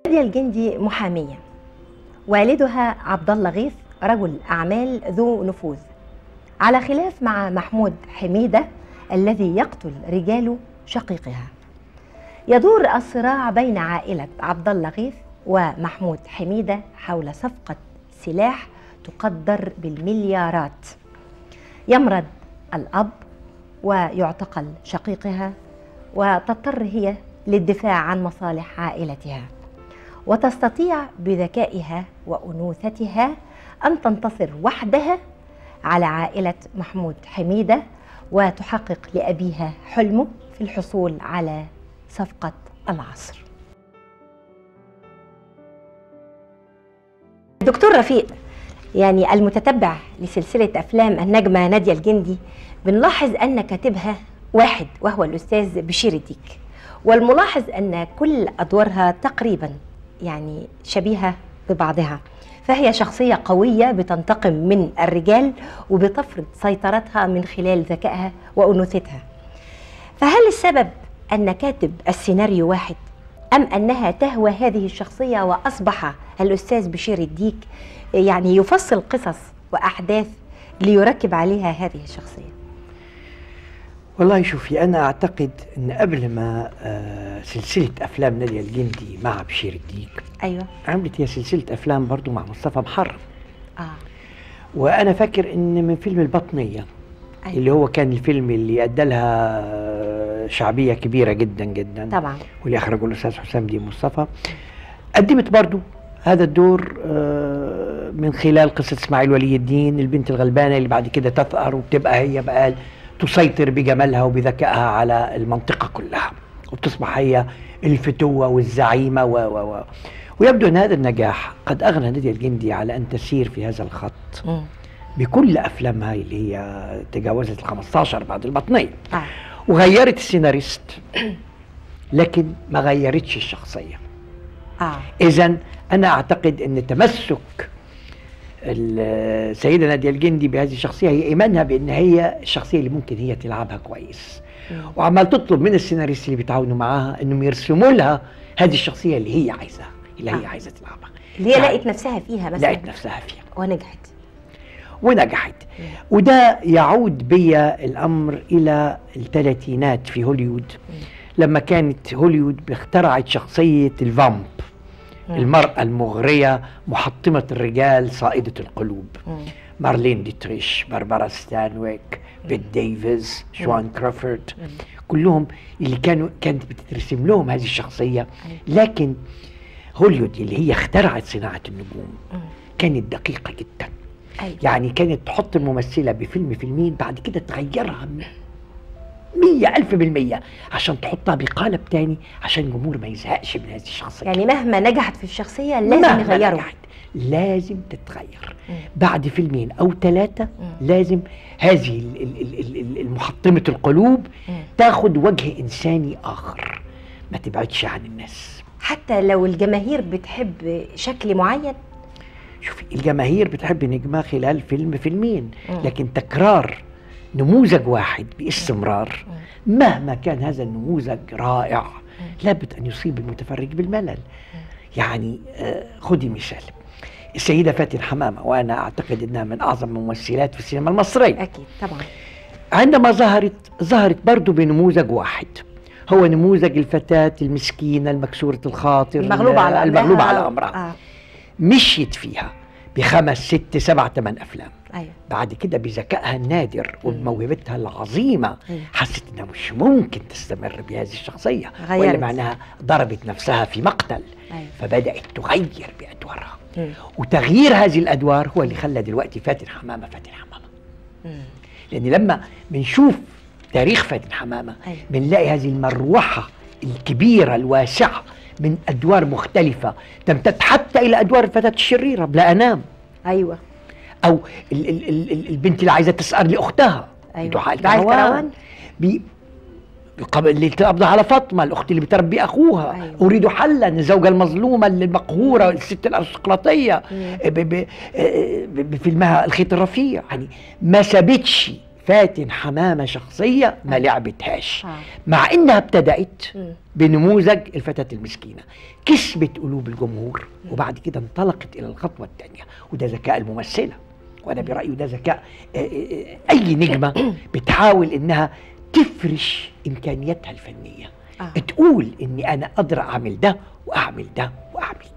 نادية الجندي محامية والدها عبد الله غيث رجل أعمال ذو نفوذ على خلاف مع محمود حميدة الذي يقتل رجال شقيقها يدور الصراع بين عائلة عبد الله غيث ومحمود حميدة حول صفقة سلاح تقدر بالمليارات يمرض الأب ويعتقل شقيقها وتضطر هي للدفاع عن مصالح عائلتها وتستطيع بذكائها وانوثتها ان تنتصر وحدها على عائله محمود حميده وتحقق لابيها حلمه في الحصول على صفقه العصر. دكتور رفيق يعني المتتبع لسلسله افلام النجمه ناديه الجندي بنلاحظ ان كاتبها واحد وهو الاستاذ بشير الديك والملاحظ ان كل ادوارها تقريبا يعني شبيهه ببعضها فهي شخصيه قويه بتنتقم من الرجال وبتفرض سيطرتها من خلال ذكائها وانوثتها فهل السبب ان كاتب السيناريو واحد ام انها تهوى هذه الشخصيه واصبح الاستاذ بشير الديك يعني يفصل قصص واحداث ليركب عليها هذه الشخصيه والله شوفي انا اعتقد ان قبل ما آه سلسله افلام ناديه الجندي مع بشير الديك ايوه عملت هي سلسله افلام برضو مع مصطفى محرم اه وانا فاكر ان من فيلم البطنيه أيوة. اللي هو كان الفيلم اللي ادى لها آه، شعبيه كبيره جدا جدا طبعا واللي اخرجه الاستاذ حسام دي مصطفى قدمت برضو هذا الدور آه، من خلال قصه اسماعيل ولي الدين البنت الغلبانه اللي بعد كده تثأر وبتبقى هي بقى تسيطر بجمالها وبذكائها على المنطقه كلها وبتصبح هي الفتوه والزعيمه و و و ويبدو ان هذا النجاح قد اغنى ناديه الجندي على ان تسير في هذا الخط مم. بكل افلامها اللي هي تجاوزت ال 15 بعد البطنيه آه. وغيرت السيناريست لكن ما غيرتش الشخصيه اه اذا انا اعتقد ان تمسك السيده ناديه الجندي بهذه الشخصيه هي ايمانها بان هي الشخصيه اللي ممكن هي تلعبها كويس مم. وعمال تطلب من السيناريست اللي بيتعاونوا معاها انهم يرسموا لها هذه الشخصيه اللي هي عايزاها اللي هي آه. عايزه تلعبها اللي هي يعني لقت نفسها فيها مثلا لقت نفسها فيها ونجحت ونجحت وده يعود بيا الامر الى الثلاثينات في هوليوود لما كانت هوليوود اخترعت شخصيه الفامب مم. المراه المغريه محطمه الرجال صائده القلوب مم. مارلين ديتريش باربارا ستانويك بيت ديفيز شوان كرافورد مم. كلهم اللي كانوا كانت بتترسم لهم هذه الشخصيه لكن هوليوود اللي هي اخترعت صناعه النجوم مم. كانت دقيقه جدا أيوة. يعني كانت تحط الممثله بفيلم فيلمين بعد كده تغيرها م- مية ألف بالمية عشان تحطها بقالب تاني عشان الجمهور ما يزهقش من هذه الشخصية يعني مهما نجحت في الشخصية لازم مهما يغيروا نجحت، لازم تتغير مم. بعد فيلمين أو ثلاثة مم. لازم هذه ال- ال- ال- ال- ال- المحطمة القلوب مم. تاخد وجه إنساني آخر ما تبعدش عن الناس حتى لو الجماهير بتحب شكل معين شوفي الجماهير بتحب نجمة خلال فيلم فيلمين مم. لكن تكرار نموذج واحد باستمرار مهما كان هذا النموذج رائع لابد أن يصيب المتفرج بالملل يعني آه، خدي مثال السيدة فاتن حمامة وأنا أعتقد أنها من أعظم الممثلات في السينما المصرية أكيد طبعا عندما ظهرت ظهرت برضو بنموذج واحد هو نموذج الفتاة المسكينة المكسورة الخاطر المغلوبة على أمرها المغلوبة على أمرها آه. مشيت فيها بخمس ست سبع ثمان أفلام أيوة بعد كده بذكائها النادر وبموهبتها العظيمة أيوة. حست انها مش ممكن تستمر بهذه الشخصية غيرت. ولا معناها ضربت نفسها في مقتل أيوة. فبدأت تغير بأدوارها مم. وتغيير هذه الأدوار هو اللي خلى دلوقتي فاتن حمامة فاتن حمامة مم. لأن لما بنشوف تاريخ فاتن حمامة أيوة. بنلاقي هذه المروحة الكبيرة الواسعة من أدوار مختلفة تمتد حتى إلى أدوار الفتاة الشريرة بلا أنام أيوة او ال ال ال ال- البنت اللي عايزه تسأر لاختها أيوة. دعاء دعاء الكروان الكروان. بي القب- اللي تقبض على فاطمه الاخت اللي بتربي اخوها أيوة. اريد حلا الزوجه المظلومه المقهوره الست الارستقراطيه مم. ب- ب- آه، ب- بفيلمها الخيط الرفيع يعني ما سابتش فاتن حمامه شخصيه ما لعبتهاش آه. مع انها ابتدات مم. بنموذج الفتاة المسكينة كسبت قلوب الجمهور وبعد كده انطلقت إلى الخطوة الثانية وده ذكاء الممثلة وأنا برأيي ده ذكاء آه، آه، أي نجمة بتحاول إنها تفرش إمكانياتها الفنية آه. تقول إني أنا أقدر أعمل ده وأعمل ده وأعمل ده